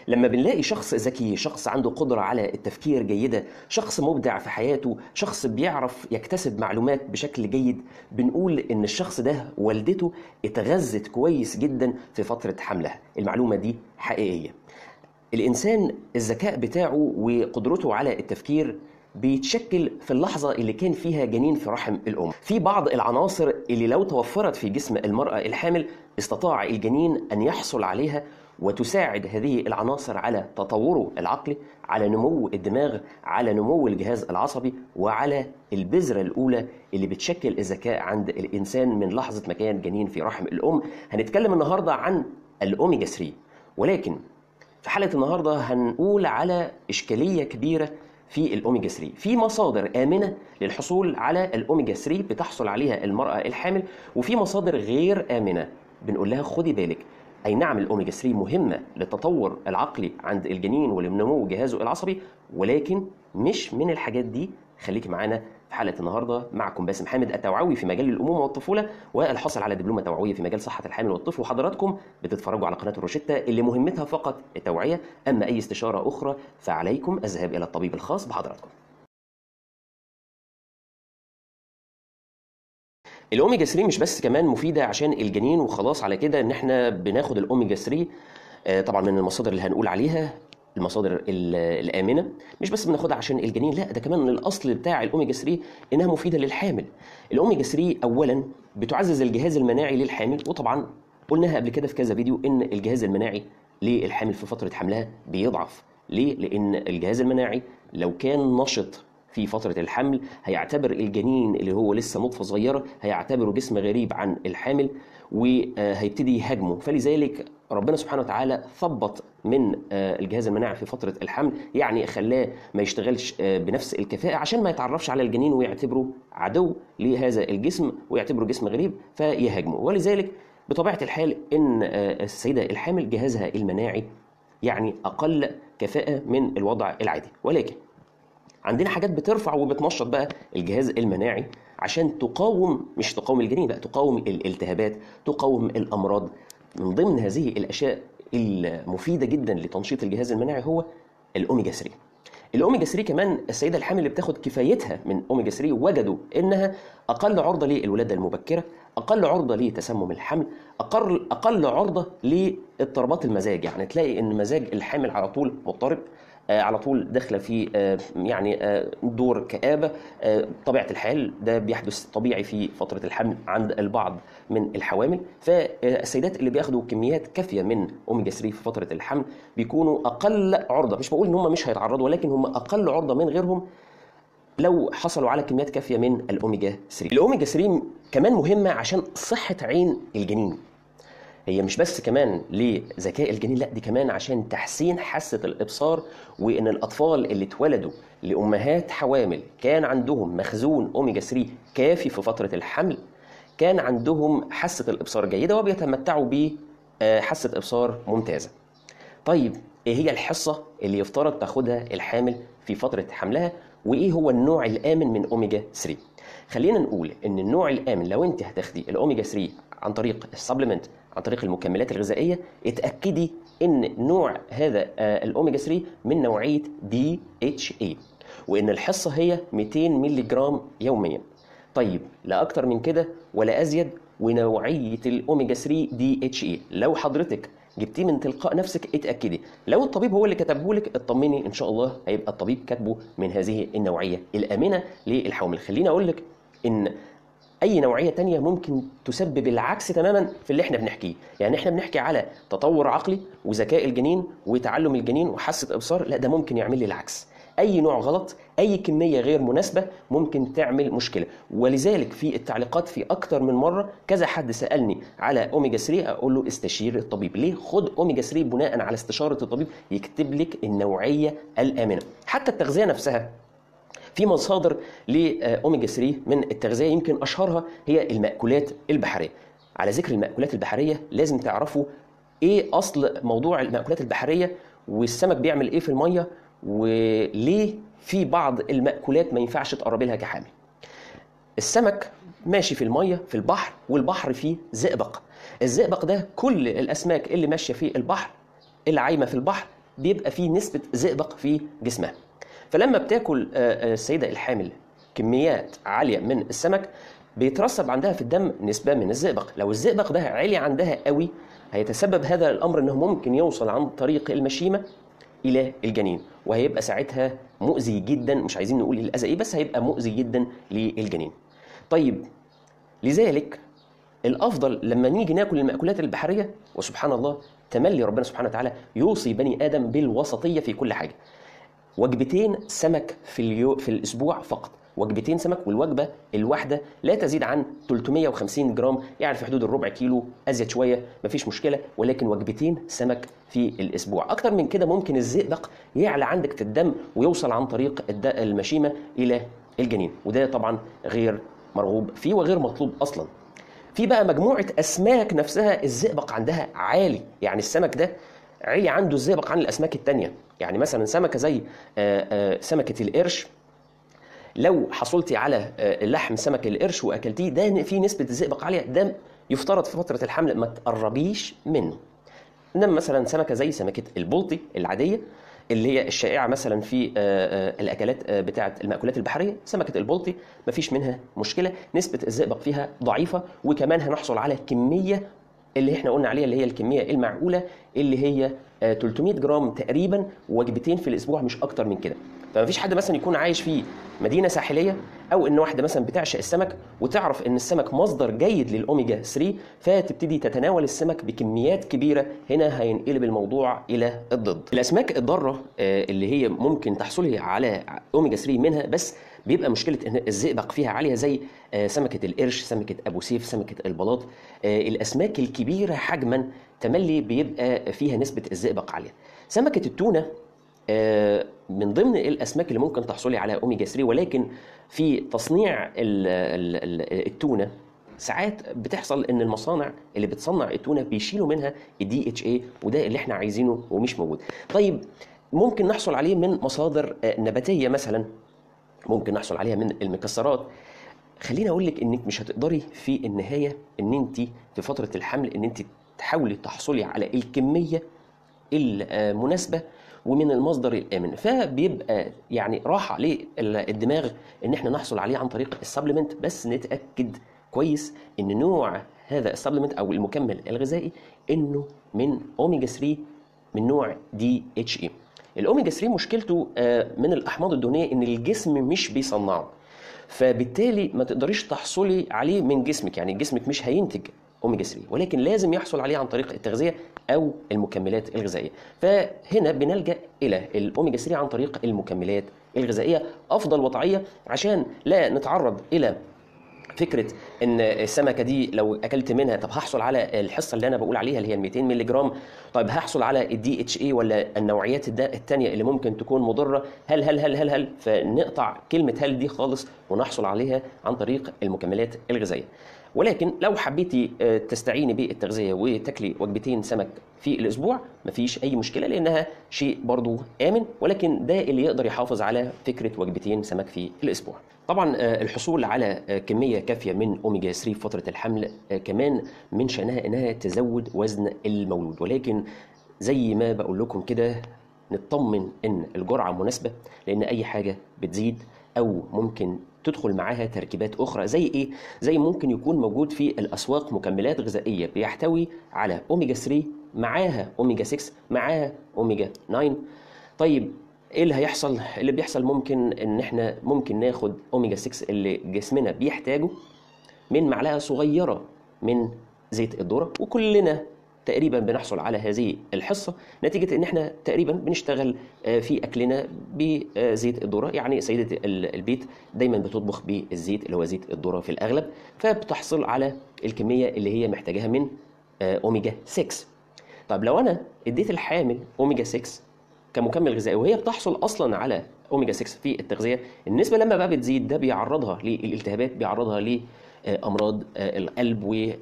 لما بنلاقي شخص ذكي شخص عنده قدرة على التفكير جيدة شخص مبدع في حياته شخص بيعرف يكتسب معلومات بشكل جيد بنقول ان الشخص ده والدته اتغذت كويس جدا في فترة حملها المعلومة دي حقيقية الإنسان الذكاء بتاعه وقدرته على التفكير بيتشكل في اللحظة اللي كان فيها جنين في رحم الأم في بعض العناصر اللي لو توفرت في جسم المرأة الحامل استطاع الجنين أن يحصل عليها وتساعد هذه العناصر على تطوره العقلي على نمو الدماغ على نمو الجهاز العصبي وعلى البذرة الأولى اللي بتشكل الذكاء عند الإنسان من لحظة ما كان جنين في رحم الأم هنتكلم النهاردة عن الأوميجا 3 ولكن في حلقة النهاردة هنقول على إشكالية كبيرة في الأوميجا 3 في مصادر آمنة للحصول على الأوميجا 3 بتحصل عليها المرأة الحامل وفي مصادر غير آمنة بنقول لها خدي بالك أي نعم الأوميجا 3 مهمة للتطور العقلي عند الجنين ولنمو جهازه العصبي ولكن مش من الحاجات دي خليكي معانا في حلقة النهاردة معكم باسم حامد التوعوي في مجال الأمومة والطفولة والحاصل على دبلومة توعوية في مجال صحة الحامل والطفل وحضراتكم بتتفرجوا على قناة الروشتة اللي مهمتها فقط التوعية أما أي استشارة أخرى فعليكم الذهاب إلى الطبيب الخاص بحضراتكم الاوميجا 3 مش بس كمان مفيده عشان الجنين وخلاص على كده ان احنا بناخد الاوميجا 3 آه، طبعا من المصادر اللي هنقول عليها المصادر ال- الامنه مش بس بناخدها عشان الجنين لا ده كمان الاصل بتاع الاوميجا 3 انها مفيده للحامل الاوميجا 3 اولا بتعزز الجهاز المناعي للحامل وطبعا قلناها قبل كده في كذا فيديو ان الجهاز المناعي للحامل في فتره حملها بيضعف ليه لان الجهاز المناعي لو كان نشط في فترة الحمل هيعتبر الجنين اللي هو لسه نطفة صغيرة هيعتبره جسم غريب عن الحامل وهيبتدي يهاجمه فلذلك ربنا سبحانه وتعالى ثبط من آه، الجهاز المناعي في فترة الحمل يعني خلاه ما يشتغلش آه، بنفس الكفاءة عشان ما يتعرفش على الجنين ويعتبره عدو لهذا الجسم ويعتبره جسم غريب فيهاجمه ولذلك بطبيعة الحال إن آه، السيدة الحامل جهازها المناعي يعني أقل كفاءة من الوضع العادي ولكن عندنا حاجات بترفع وبتنشط بقى الجهاز المناعي عشان تقاوم مش تقاوم الجنين لا تقاوم الالتهابات تقاوم الامراض من ضمن هذه الاشياء المفيده جدا لتنشيط الجهاز المناعي هو الاوميجا 3 الاوميجا 3 كمان السيده الحامل اللي بتاخد كفايتها من اوميجا 3 وجدوا انها اقل عرضه للولاده المبكره اقل عرضه لتسمم الحمل اقل اقل عرضه لاضطرابات المزاج يعني تلاقي ان مزاج الحامل على طول مضطرب آه، على طول داخله في آه، يعني آه، دور كآبة آه، طبيعة الحال ده بيحدث طبيعي في فترة الحمل عند البعض من الحوامل فالسيدات اللي بياخدوا كميات كافية من أوميجا 3 في فترة الحمل بيكونوا أقل عرضة مش بقول إن هم مش هيتعرضوا ولكن هم أقل عرضة من غيرهم لو حصلوا على كميات كافية من الأوميجا 3 الأوميجا 3 كمان مهمة عشان صحة عين الجنين هي مش بس كمان لذكاء الجنين لا دي كمان عشان تحسين حاسة الإبصار وإن الأطفال اللي اتولدوا لأمهات حوامل كان عندهم مخزون أوميجا 3 كافي في فترة الحمل كان عندهم حاسة الإبصار جيدة وبيتمتعوا بحاسة إبصار ممتازة طيب ايه هي الحصه اللي يفترض تاخدها الحامل في فتره حملها وايه هو النوع الامن من اوميجا 3 خلينا نقول ان النوع الامن لو انت هتاخدي الاوميجا 3 عن طريق السبلمنت عن طريق المكملات الغذائيه اتاكدي ان نوع هذا آه، الاوميجا 3 من نوعيه دي اتش اي وان الحصه هي 200 مللي جرام يوميا طيب لا اكتر من كده ولا ازيد ونوعيه الاوميجا 3 دي اتش اي لو حضرتك جبتيه من تلقاء نفسك اتاكدي لو الطبيب هو اللي كتبه لك اطمني ان شاء الله هيبقى الطبيب كاتبه من هذه النوعيه الامنه للحوامل خليني اقول لك ان اي نوعيه تانية ممكن تسبب العكس تماما في اللي احنا بنحكيه يعني احنا بنحكي على تطور عقلي وذكاء الجنين وتعلم الجنين وحاسه ابصار لا ده ممكن يعمل لي العكس اي نوع غلط اي كميه غير مناسبه ممكن تعمل مشكله ولذلك في التعليقات في اكتر من مره كذا حد سالني على اوميجا 3 اقول له استشير الطبيب ليه خد اوميجا 3 بناء على استشاره الطبيب يكتب لك النوعيه الامنه حتى التغذيه نفسها في مصادر لاوميجا 3 من التغذيه يمكن اشهرها هي المأكولات البحريه على ذكر المأكولات البحريه لازم تعرفوا ايه اصل موضوع المأكولات البحريه والسمك بيعمل ايه في الميه وليه في بعض المأكولات ما ينفعش تقربي لها كحامل السمك ماشي في الميه في البحر والبحر فيه زئبق الزئبق ده كل الاسماك اللي ماشيه في البحر اللي عايمه في البحر بيبقى فيه نسبه زئبق في جسمها فلما بتاكل آه، آه، السيده الحامل كميات عاليه من السمك بيترسب عندها في الدم نسبه من الزئبق لو الزئبق ده عالي عندها قوي هيتسبب هذا الامر انه ممكن يوصل عن طريق المشيمه الى الجنين وهيبقى ساعتها مؤذي جدا مش عايزين نقول الاذى ايه بس هيبقى مؤذي جدا للجنين طيب لذلك الافضل لما نيجي ناكل المأكولات البحريه وسبحان الله تملي ربنا سبحانه وتعالى يوصي بني ادم بالوسطيه في كل حاجه وجبتين سمك في اليو في الاسبوع فقط وجبتين سمك والوجبه الواحده لا تزيد عن 350 جرام يعني في حدود الربع كيلو ازيد شويه مفيش مشكله ولكن وجبتين سمك في الاسبوع اكتر من كده ممكن الزئبق يعلى عندك في الدم ويوصل عن طريق الد- المشيمه الى الجنين وده طبعا غير مرغوب فيه وغير مطلوب اصلا في بقى مجموعه اسماك نفسها الزئبق عندها عالي يعني السمك ده عالي عنده الزئبق عن الاسماك التانية يعني مثلا سمكه زي آه، آه، سمكه القرش لو حصلتي على آه، لحم سمك القرش واكلتيه ده في نسبه الزئبق عاليه ده يفترض في فتره الحمل ما تقربيش منه انما مثلا سمكه زي سمكه البلطي العاديه اللي هي الشائعه مثلا في آه، آه، الاكلات آه، بتاعه المأكولات البحريه سمكه البلطي مفيش منها مشكله نسبه الزئبق فيها ضعيفه وكمان هنحصل على كميه اللي احنا قلنا عليها اللي هي الكميه المعقوله اللي هي آه، 300 جرام تقريبا وجبتين في الاسبوع مش اكتر من كده فمفيش حد مثلا يكون عايش في مدينه ساحليه او ان واحده مثلا بتعشق السمك وتعرف ان السمك مصدر جيد للاوميجا 3 فتبتدي تتناول السمك بكميات كبيره هنا هينقلب الموضوع الى الضد الاسماك الضاره آه، اللي هي ممكن تحصلي على اوميجا 3 منها بس بيبقى مشكله ان الزئبق فيها عاليه زي آه، سمكه القرش سمكه ابو سيف سمكه البلاط آه، الاسماك الكبيره حجما تملي بيبقى فيها نسبه الزئبق عاليه سمكه التونه آه، من ضمن الاسماك اللي ممكن تحصلي على اوميجا 3 ولكن في تصنيع ال- ال- ال- التونه ساعات بتحصل ان المصانع اللي بتصنع التونه بيشيلوا منها الدي اتش اي وده اللي احنا عايزينه ومش موجود طيب ممكن نحصل عليه من مصادر آه، نباتيه مثلا ممكن نحصل عليها من المكسرات خليني اقول لك انك مش هتقدري في النهايه ان انت في فتره الحمل ان انت تحاولي تحصلي على الكميه المناسبه ومن المصدر الامن فبيبقى يعني راحه للدماغ ان احنا نحصل عليه عن طريق السبلمنت بس نتاكد كويس ان نوع هذا السبلمنت او المكمل الغذائي انه من اوميجا 3 من نوع دي اتش اي الاوميجا 3 مشكلته آه، من الاحماض الدهنيه ان الجسم مش بيصنعه فبالتالي ما تقدريش تحصلي عليه من جسمك يعني جسمك مش هينتج اوميجا 3 ولكن لازم يحصل عليه عن طريق التغذيه او المكملات الغذائيه فهنا بنلجا الى الاوميجا 3 عن طريق المكملات الغذائيه افضل وضعيه عشان لا نتعرض الى فكره ان السمكه دي لو اكلت منها طب هحصل على الحصه اللي انا بقول عليها اللي هي 200 مللي جرام طيب هحصل على الدي اتش اي ولا النوعيات الد- التانية اللي ممكن تكون مضره هل هل هل هل هل فنقطع كلمه هل دي خالص ونحصل عليها عن طريق المكملات الغذائيه ولكن لو حبيتي آه، تستعيني بالتغذيه وتاكلي وجبتين سمك في الاسبوع مفيش اي مشكله لانها شيء برضو امن ولكن ده اللي يقدر يحافظ على فكره وجبتين سمك في الاسبوع طبعا آه، الحصول على آه، كميه كافيه من اوميجا 3 في فتره الحمل آه، كمان من شانها انها تزود وزن المولود ولكن زي ما بقول لكم كده نطمن ان الجرعه مناسبه لان اي حاجه بتزيد او ممكن تدخل معاها تركيبات اخرى زي ايه زي ممكن يكون موجود في الاسواق مكملات غذائيه بيحتوي على اوميجا 3 معاها اوميجا 6 معاها اوميجا 9 طيب ايه اللي هيحصل اللي بيحصل ممكن ان احنا ممكن ناخد اوميجا 6 اللي جسمنا بيحتاجه من معلقه صغيره من زيت الذره وكلنا تقريبا بنحصل على هذه الحصه نتيجه ان احنا تقريبا بنشتغل آه، في اكلنا بزيت الذره يعني سيده ال- البيت دايما بتطبخ بالزيت اللي هو زيت الذره في الاغلب فبتحصل على الكميه اللي هي محتاجاها من آه، اوميجا 6 طب لو انا اديت الحامل اوميجا 6 كمكمل غذائي وهي بتحصل اصلا على اوميجا 6 في التغذيه النسبه لما بقى بتزيد ده بيعرضها للالتهابات بيعرضها لامراض القلب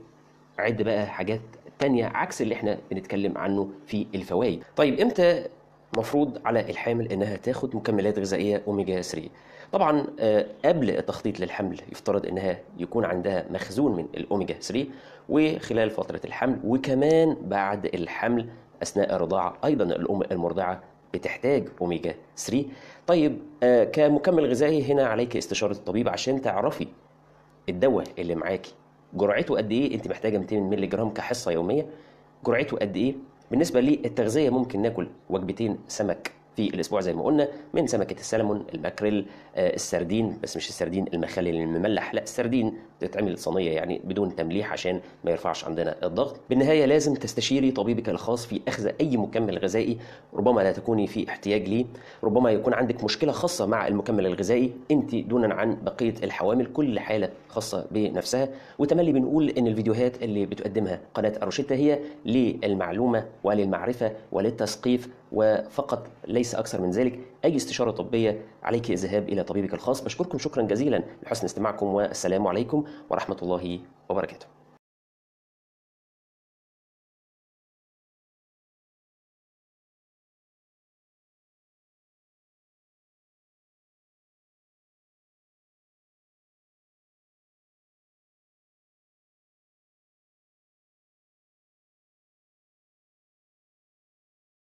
وعد بقى حاجات تانية عكس اللي احنا بنتكلم عنه في الفوائد طيب امتى مفروض على الحامل انها تاخد مكملات غذائيه اوميجا 3 طبعا آه، قبل التخطيط للحمل يفترض انها يكون عندها مخزون من الاوميجا 3 وخلال فتره الحمل وكمان بعد الحمل اثناء الرضاعه ايضا الام المرضعه بتحتاج اوميجا 3 طيب آه كمكمل غذائي هنا عليك استشاره الطبيب عشان تعرفي الدواء اللي معاكي جرعته قد ايه انت محتاجه 200 مللي جرام كحصه يوميه جرعته قد ايه بالنسبه للتغذيه ممكن ناكل وجبتين سمك في الاسبوع زي ما قلنا من سمكه السلمون الماكريل آه، السردين بس مش السردين المخلل المملح لا السردين تتعمل صينيه يعني بدون تمليح عشان ما يرفعش عندنا الضغط بالنهايه لازم تستشيري طبيبك الخاص في اخذ اي مكمل غذائي ربما لا تكوني في احتياج ليه ربما يكون عندك مشكله خاصه مع المكمل الغذائي انت دونا عن بقيه الحوامل كل حاله خاصه بنفسها وتملي بنقول ان الفيديوهات اللي بتقدمها قناه اروشيتا هي للمعلومه وللمعرفه وللتثقيف وفقط ليس اكثر من ذلك اي استشاره طبيه عليك الذهاب الى طبيبك الخاص بشكركم شكرا جزيلا لحسن استماعكم والسلام عليكم ورحمه الله وبركاته